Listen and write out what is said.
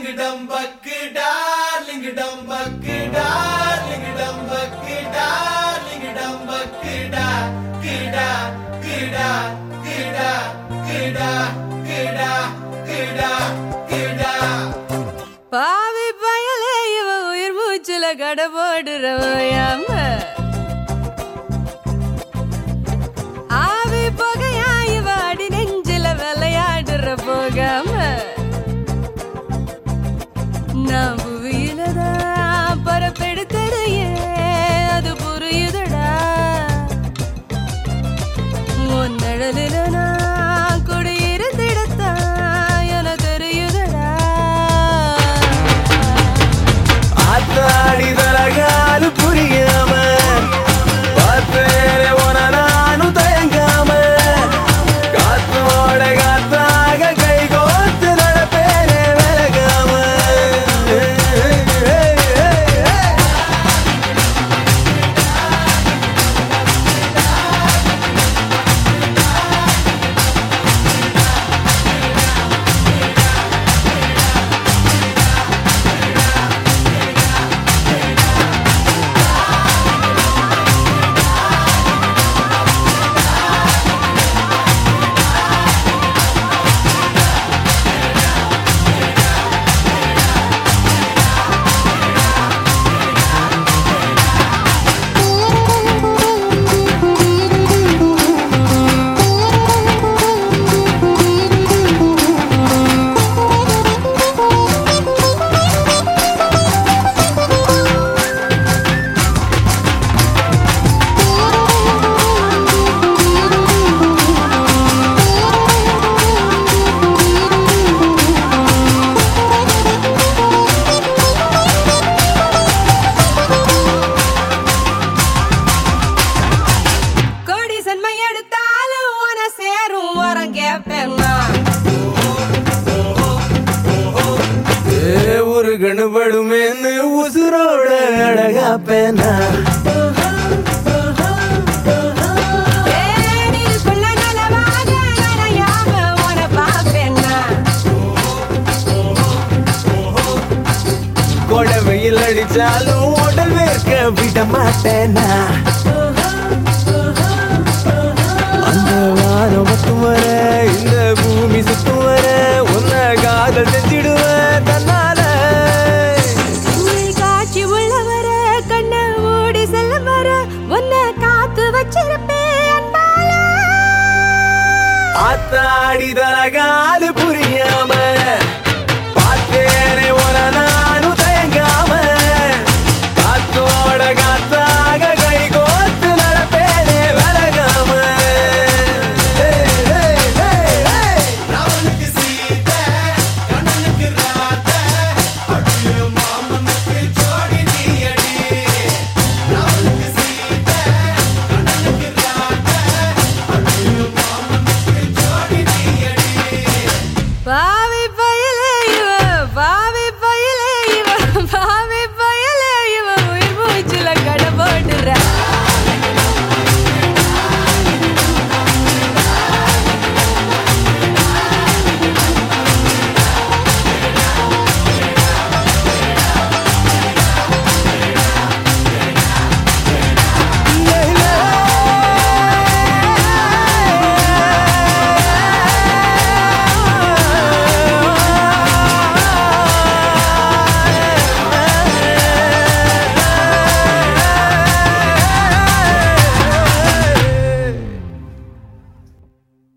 Darling டம்பக்கு darling டம்பக்கு darling டம்பக்கு டார்லிங் டம்பக்கு டா கிடா கிடா கிடா கிடா கிடா கிடா கிடா பாவி பயலே இவ உயிர் மூச்சுல கடை போடுறவையாம ஆவி புகையா இவ அடி நெஞ்சில விளையாடுற போகாம நான் புவியில தான் பரப்பெடுத்ததையே அது புரியுதடா உன் நிழலில நான் குடியிருந்திடத்தான் என தெரியுதடா ஆத்தாடி தலகாலு புரியாம பார்த்தேனே உன நானும் தயங்காம காத்தோட காத்தாக கை கோத்து நடப்பேனே விலகாம கோடி சன்மை எடுத்தாலும் உன சேரும் வரம் கேட்பேன் நான். ஏ ஒரு கணுபடுமேன்னு உசுரோட அழகா பேனா தேனிற்குள்ள நலமாக நனையாம உன பார்ப்பேன் நான். கொடை வெயில் அடிச்சாலும் உடல் வேர்க்க விட மாட்டேனா அந்த வானம் மட்டும் வர இந்த பூமி சுத்தும் வர உன்னை காதல் செஞ்சிடுவேன் தன்னால நீ காட்சி உள்ளவர கண்ண மூடி செல்ல வர உன்னை காத்து வச்சிருப்பேன் அன்பால ஆத்தாடி தலகாலு